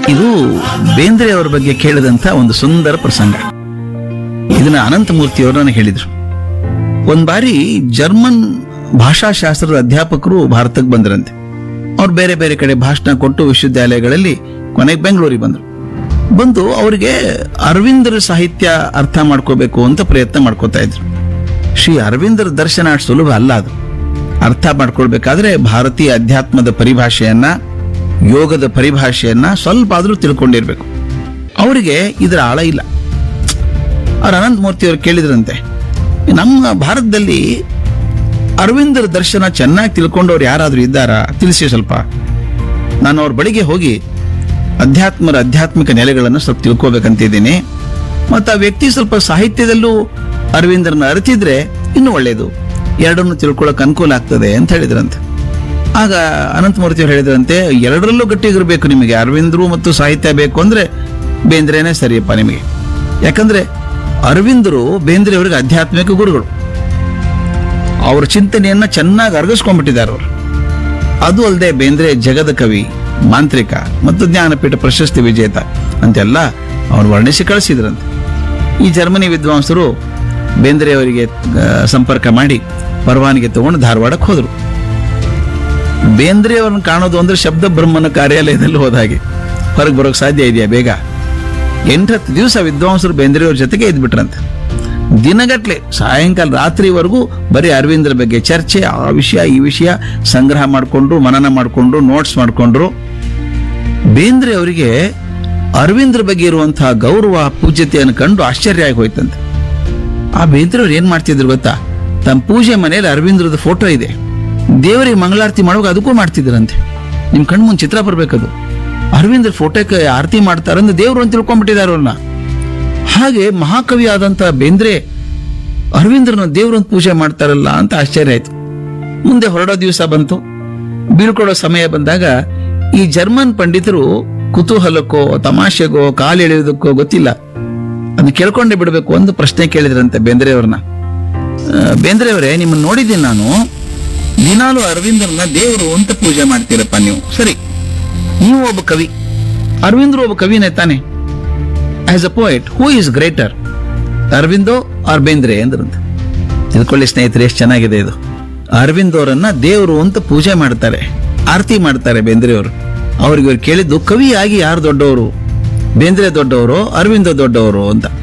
ಇದು ಬೇಂದ್ರೆ ಅವರ ಬಗ್ಗೆ ಕೇಳಿದಂತ ಒಂದು ಸುಂದರ ಪ್ರಸಂಗ ಇದನ್ನ ಅನಂತಮೂರ್ತಿಯವರು ನನಗೆ ಹೇಳಿದ್ರು ಒಂದ್ ಬಾರಿ ಜರ್ಮನ್ ಭಾಷಾಶಾಸ್ತ್ರದ ಅಧ್ಯಾಪಕರು ಭಾರತಕ್ಕೆ ಬಂದ್ರಂತೆ ಅವ್ರು ಬೇರೆ ಬೇರೆ ಕಡೆ ಭಾಷಣ ಕೊಟ್ಟು ವಿಶ್ವವಿದ್ಯಾಲಯಗಳಲ್ಲಿ ಕೊನೆಗೆ ಬೆಂಗಳೂರಿಗೆ ಬಂದರು ಬಂದು ಅವರಿಗೆ ಅರವಿಂದರ ಸಾಹಿತ್ಯ ಅರ್ಥ ಮಾಡ್ಕೋಬೇಕು ಅಂತ ಪ್ರಯತ್ನ ಮಾಡ್ಕೋತಾ ಇದ್ರು ಶ್ರೀ ಅರವಿಂದರ ದರ್ಶನ ಅಷ್ಟು ಸುಲಭ ಅಲ್ಲ ಅದು ಅರ್ಥ ಮಾಡ್ಕೊಳ್ಬೇಕಾದ್ರೆ ಭಾರತೀಯ ಅಧ್ಯಾತ್ಮದ ಪರಿಭಾಷೆಯನ್ನ ಯೋಗದ ಪರಿಭಾಷೆಯನ್ನ ಸ್ವಲ್ಪ ಆದ್ರೂ ತಿಳ್ಕೊಂಡಿರ್ಬೇಕು ಅವರಿಗೆ ಇದರ ಆಳ ಇಲ್ಲ ಅವ್ರು ಅನಂತಮೂರ್ತಿ ಅವರು ಕೇಳಿದ್ರಂತೆ ನಮ್ಮ ಭಾರತದಲ್ಲಿ ಅರವಿಂದರ ದರ್ಶನ ಚೆನ್ನಾಗಿ ತಿಳ್ಕೊಂಡವ್ರು ಯಾರಾದ್ರೂ ಇದ್ದಾರಾ ತಿಳಿಸಿ ಸ್ವಲ್ಪ ನಾನು ಅವ್ರ ಬಳಿಗೆ ಹೋಗಿ ಅಧ್ಯಾತ್ಮರ ಆಧ್ಯಾತ್ಮಿಕ ನೆಲೆಗಳನ್ನು ಸ್ವಲ್ಪ ತಿಳ್ಕೋಬೇಕಂತಿದ್ದೀನಿ ಮತ್ತು ಆ ವ್ಯಕ್ತಿ ಸ್ವಲ್ಪ ಸಾಹಿತ್ಯದಲ್ಲೂ ಅರವಿಂದರನ್ನ ಅರಿತಿದ್ರೆ ಇನ್ನೂ ಒಳ್ಳೆಯದು ಎರಡನ್ನು ತಿಳ್ಕೊಳ್ಳೋಕೆ ಅನುಕೂಲ ಆಗ್ತದೆ ಅಂತ ಹೇಳಿದ್ರಂತೆ ಆಗ ಅನಂತಮೂರ್ತಿ ಅವರು ಹೇಳಿದ್ರಂತೆ ಎರಡರಲ್ಲೂ ಗಟ್ಟಿಗಿರ್ಬೇಕು ನಿಮಗೆ ಅರವಿಂದರು ಮತ್ತು ಸಾಹಿತ್ಯ ಬೇಕು ಅಂದ್ರೆ ಬೇಂದ್ರೆನೇ ಸರಿಯಪ್ಪ ನಿಮಗೆ ಯಾಕಂದ್ರೆ ಅರವಿಂದರು ಬೇಂದ್ರೆ ಅವರಿಗೆ ಆಧ್ಯಾತ್ಮಿಕ ಗುರುಗಳು ಅವರ ಚಿಂತನೆಯನ್ನ ಚೆನ್ನಾಗಿ ಅರಗಿಸ್ಕೊಂಡ್ಬಿಟ್ಟಿದ್ದಾರೆ ಅವರು ಅದು ಅಲ್ಲದೆ ಬೇಂದ್ರೆ ಜಗದ ಕವಿ ಮಾಂತ್ರಿಕ ಮತ್ತು ಜ್ಞಾನಪೀಠ ಪ್ರಶಸ್ತಿ ವಿಜೇತ ಅಂತೆಲ್ಲ ಅವ್ರು ವರ್ಣಿಸಿ ಕಳಿಸಿದ್ರಂತೆ ಈ ಜರ್ಮನಿ ವಿದ್ವಾಂಸರು ಬೇಂದ್ರೆ ಅವರಿಗೆ ಆ, ಸಂಪರ್ಕ ಮಾಡಿ ಪರವಾನಗಿ ತಗೊಂಡು ಧಾರವಾಡಕ್ಕೆ ಹೋದರು ಬೇಂದ್ರೆ ಅವ್ರನ್ನ ಕಾಣೋದು ಅಂದ್ರೆ ಶಬ್ದ ಬ್ರಹ್ಮನ ಕಾರ್ಯಾಲಯದಲ್ಲಿ ಹೋದ ಹಾಗೆ ಹೊರಗೆ ಬರೋಕ್ ಸಾಧ್ಯ ಇದೆಯಾ ಬೇಗ ಎಂಟತ್ತು ದಿವಸ ವಿದ್ವಾಂಸರು ಬೇಂದ್ರೆಯವ್ರ ಜೊತೆಗೆ ಇದ್ಬಿಟ್ರಂತೆ ದಿನಗಟ್ಲೆ ಸಾಯಂಕಾಲ ರಾತ್ರಿವರೆಗೂ ಬರೀ ಅರವಿಂದ್ರ ಬಗ್ಗೆ ಚರ್ಚೆ ಆ ವಿಷಯ ಈ ವಿಷಯ ಸಂಗ್ರಹ ಮಾಡಿಕೊಂಡ್ರು ಮನನ ಮಾಡಿಕೊಂಡ್ರು ನೋಟ್ಸ್ ಮಾಡಿಕೊಂಡ್ರು ಬೇಂದ್ರೆ ಅವರಿಗೆ ಅರವಿಂದ್ರ ಬಗ್ಗೆ ಇರುವಂತಹ ಗೌರವ ಪೂಜ್ಯತೆಯನ್ನು ಕಂಡು ಆಶ್ಚರ್ಯ ಆಗಿ ಹೋಯ್ತಂತೆ ಆ ಬೇಂದ್ರೆ ಅವ್ರು ಏನ್ ಮಾಡ್ತಿದ್ರು ಗೊತ್ತಾ ತಮ್ಮ ಪೂಜೆ ಮನೆಯಲ್ಲಿ ಅರವಿಂದ್ರದ ಫೋಟೋ ಇದೆ ದೇವರಿಗೆ ಮಂಗಳಾರತಿ ಮಾಡುವಾಗ ಅದಕ್ಕೂ ಮಾಡ್ತಿದ್ರಂತೆ ನಿಮ್ ಕಣ್ ಮುಂದೆ ಚಿತ್ರ ಬರ್ಬೇಕದು ಅರವಿಂದ್ರ ಫೋಟೋಕ್ಕೆ ಆರತಿ ಮಾಡ್ತಾರಂದ್ರೆ ದೇವ್ರು ಅಂತ ತಿಳ್ಕೊಂಡ್ಬಿಟ್ಟಿದ್ದಾರೆ ಅವ್ರನ್ನ ಹಾಗೆ ಮಹಾಕವಿ ಆದಂತ ಬೇಂದ್ರೆ ಅರವಿಂದ್ರನ ದೇವ್ರು ಅಂತ ಪೂಜೆ ಮಾಡ್ತಾರಲ್ಲ ಅಂತ ಆಶ್ಚರ್ಯ ಆಯ್ತು ಮುಂದೆ ಹೊರಡೋ ದಿವಸ ಬಂತು ಬೀಳ್ಕೊಡೋ ಸಮಯ ಬಂದಾಗ ಈ ಜರ್ಮನ್ ಪಂಡಿತರು ಕುತೂಹಲಕ್ಕೋ ತಮಾಷೆಗೋ ಕಾಲು ಎಳೆಯೋದಕ್ಕೋ ಗೊತ್ತಿಲ್ಲ ಅದನ್ನ ಕೇಳ್ಕೊಂಡೇ ಬಿಡಬೇಕು ಒಂದು ಪ್ರಶ್ನೆ ಕೇಳಿದ್ರಂತೆ ಬೇಂದ್ರೆ ಅವ್ರನ್ನ ಆ, ಬೇಂದ್ರೆ ಅವರೇ ನಿಮ್ಮನ್ನ ನೋಡಿದ್ದೀನಿ ನಾನು ದಿನಾಲು ಅರವಿಂದ್ರನ ದೇವರು ಅಂತ ಪೂಜೆ ಮಾಡ್ತೀರಪ್ಪ ನೀವು ಸರಿ ನೀವು ಒಬ್ಬ ಕವಿ ಅರವಿಂದ್ರು ಒಬ್ಬ ಕವಿನೇ ತಾನೆ as a poet who is greater Aurobindo or Bendre ಅಂದ್ರಂತೆ ತಿಳ್ಕೊಳ್ಳಿ ಸ್ನೇಹಿತರೆ ಎಷ್ಟು ಚೆನ್ನಾಗಿದೆ ಇದು ಅರವಿಂದ್ ಅವರನ್ನ ದೇವರು ಅಂತ ಪೂಜೆ ಮಾಡ್ತಾರೆ ಆರತಿ ಮಾಡ್ತಾರೆ ಬೇಂದ್ರೆ ಅವರು ಅವ್ರಿಗೆ ಇವ್ರು ಕೇಳಿದ್ದು ಕವಿಯಾಗಿ ಯಾರು ದೊಡ್ಡವರು ಬೇಂದ್ರೆ ದೊಡ್ಡವರು ಅರವಿಂದ ದೊಡ್ಡವರು ಅಂತ